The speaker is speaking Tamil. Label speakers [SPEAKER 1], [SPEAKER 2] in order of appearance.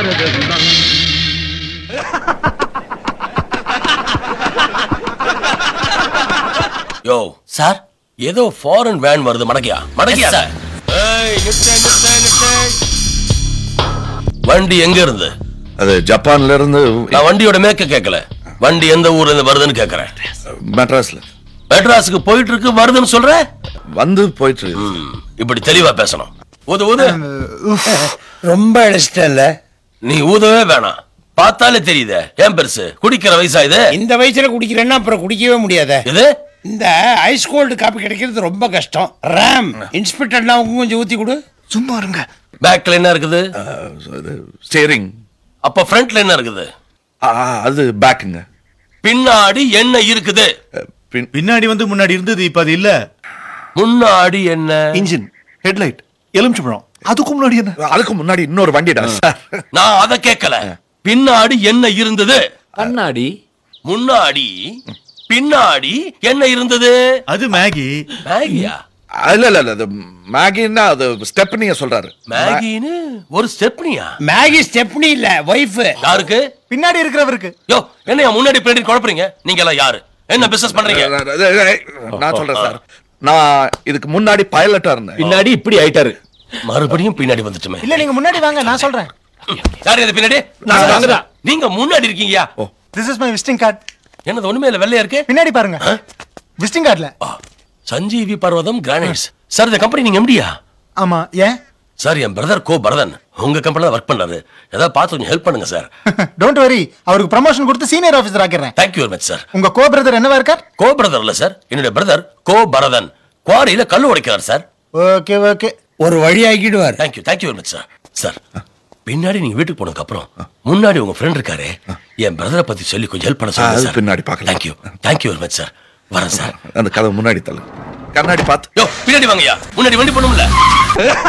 [SPEAKER 1] பாரதம் தான்
[SPEAKER 2] யோ
[SPEAKER 3] சார்
[SPEAKER 2] ஏதோ ஃபாரின் வேன் வருது மடக்கியா மடக்கியா
[SPEAKER 3] Yes, sir.
[SPEAKER 2] ஏய், நிறுத்து, நிறுத்து, நிறுத்து. வண்டி எங்க இருந்து
[SPEAKER 4] அது ஜப்பான்ல இருந்து
[SPEAKER 2] நான் வண்டியோட மேக்க கேட்கல வண்டி எந்த ஊர்ல இருந்து வருதுன்னு கேக்குறேன்
[SPEAKER 4] மெட்ராஸ்ல
[SPEAKER 2] மெட்ராஸுக்கு போயிட்டு இருக்கு வருதுன்னு சொல்ற
[SPEAKER 4] வந்து போயிட்டு இருக்கு.
[SPEAKER 2] ம், இப்படி தெளிவா பேசணும் ஊது ஊது
[SPEAKER 3] ரொம்ப இழைச்சிட்டல
[SPEAKER 2] நீ ஊதவே வேணாம் பார்த்தாலே தெரியுதே ஏன் பெருசு குடிக்கிற வயசா இது
[SPEAKER 3] இந்த வயசுல குடிக்கிறேன்னா அப்புறம் குடிக்கவே முடியாத
[SPEAKER 2] இது
[SPEAKER 3] இந்த ஐஸ் கோல்டு காப்பி கிடைக்கிறது ரொம்ப கஷ்டம் ரேம் இன்ஸ்பெக்டர்லாம் அவங்க கொஞ்சம் ஊத்தி கொடு
[SPEAKER 1] சும்மா இருங்க
[SPEAKER 2] பேக்ல என்ன இருக்குது
[SPEAKER 4] அஹ், இது ஸ்டேரிங்
[SPEAKER 2] அப்ப ஃப்ரண்ட்ல என்ன இருக்குது
[SPEAKER 4] அது பேக்குங்க
[SPEAKER 2] பின்னாடி என்ன இருக்குது
[SPEAKER 4] அஹ், பின்-
[SPEAKER 5] பின்னாடி வந்து முன்னாடி இருந்தது இப்ப அது இல்ல
[SPEAKER 2] முன்னாடி என்ன
[SPEAKER 5] இன்ஜின் ஹெட்லைட் எலுமிச்சம்பழம் அதுக்கு முன்னாடி என்ன
[SPEAKER 4] அதுக்கு முன்னாடி இன்னொரு வண்டிடா சார்
[SPEAKER 2] நான் அத கேட்கல பின்னாடி என்ன இருந்தது
[SPEAKER 6] கண்ணாடி
[SPEAKER 2] முன்னாடி பின்னாடி என்ன இருந்தது
[SPEAKER 5] அது மேகி
[SPEAKER 2] மேகியா
[SPEAKER 4] இல்ல இல்ல இல்ல அது மேகின்னா அது ஸ்டெப்னிய சொல்றாரு
[SPEAKER 2] மேகின்னு ஒரு ஸ்டெப்னியா
[SPEAKER 3] மேகி ஸ்டெப்னி இல்ல ஒய்ஃப்
[SPEAKER 2] யாருக்கு
[SPEAKER 5] பின்னாடி இருக்கிறவருக்கு
[SPEAKER 2] யோ என்னையா முன்னாடி பின்னாடி குழப்பறீங்க நீங்க எல்லாம் யாரு என்ன பிசினஸ் பண்றீங்க
[SPEAKER 4] நான் சொல்றேன் சார் நான் இதுக்கு முன்னாடி பைலட்டா இருந்தேன்
[SPEAKER 6] பின்னாடி இப்படி ஆயிட்டாரு
[SPEAKER 2] மறுபடியும் பின்னாடி வந்துட்டுமே
[SPEAKER 5] இல்ல நீங்க முன்னாடி வாங்க நான் சொல்றேன்
[SPEAKER 2] யாரு இது பின்னாடி
[SPEAKER 6] நாங்க வாங்கதான்.
[SPEAKER 2] நீங்க முன்னாடி இருக்கீங்கயா
[SPEAKER 5] this is my visiting card
[SPEAKER 2] என்னது ஒண்ணுமே இல்ல வெள்ளையா இருக்கு
[SPEAKER 5] பின்னாடி பாருங்க விசிட்டிங் கார்டுல
[SPEAKER 2] ஆ, சஞ்சீவி பர்வதம் கிரானைட்ஸ் சார் இந்த கம்பெனி நீங்க எம்டியா
[SPEAKER 5] ஆமா ஏன்
[SPEAKER 2] சார் என் பிரதர் கோ பரதன் உங்க கம்பெனில ஒர்க் பண்றாரு ஏதாவது பார்த்து கொஞ்சம் ஹெல்ப் பண்ணுங்க சார்
[SPEAKER 5] டோன்ட் வரி அவருக்கு ப்ரமோஷன் கொடுத்து சீனியர் ஆபீசர் ஆக்கிறேன்
[SPEAKER 2] தேங்க்யூ வெரி மச் சார்
[SPEAKER 5] உங்க கோ பிரதர் என்னவா இருக்கார்
[SPEAKER 2] கோ பிரதர் இல்ல சார் என்னுடைய பிரதர் கோ பரதன் குவாரியில கல்லு உடைக்கிறார் சார்
[SPEAKER 5] ஓகே ஓகே
[SPEAKER 3] ஒரு வழி ஆக்கிடுவார்
[SPEAKER 2] thank you thank you very much sir sir பின்னாடி நீங்க வீட்டுக்கு போனதுக்கு அப்புறம் முன்னாடி உங்க ஃப்ரெண்ட் இருக்காரு என் பிரதரை பத்தி சொல்லி கொஞ்சம் ஹெல்ப் பண்ண
[SPEAKER 4] ஆ,
[SPEAKER 2] சொல்லுங்க
[SPEAKER 4] அது
[SPEAKER 2] சார்
[SPEAKER 4] பின்னாடி பார்க்கலாம்.
[SPEAKER 2] Thank you thank you very much sir வரேன் சார்
[SPEAKER 4] அந்த கதை முன்னாடி தள்ளு கண்ணாடி பார்த்து
[SPEAKER 2] யோ பின்னாடி வாங்கய்யா முன்னாடி வண்டி பண்ணும்ல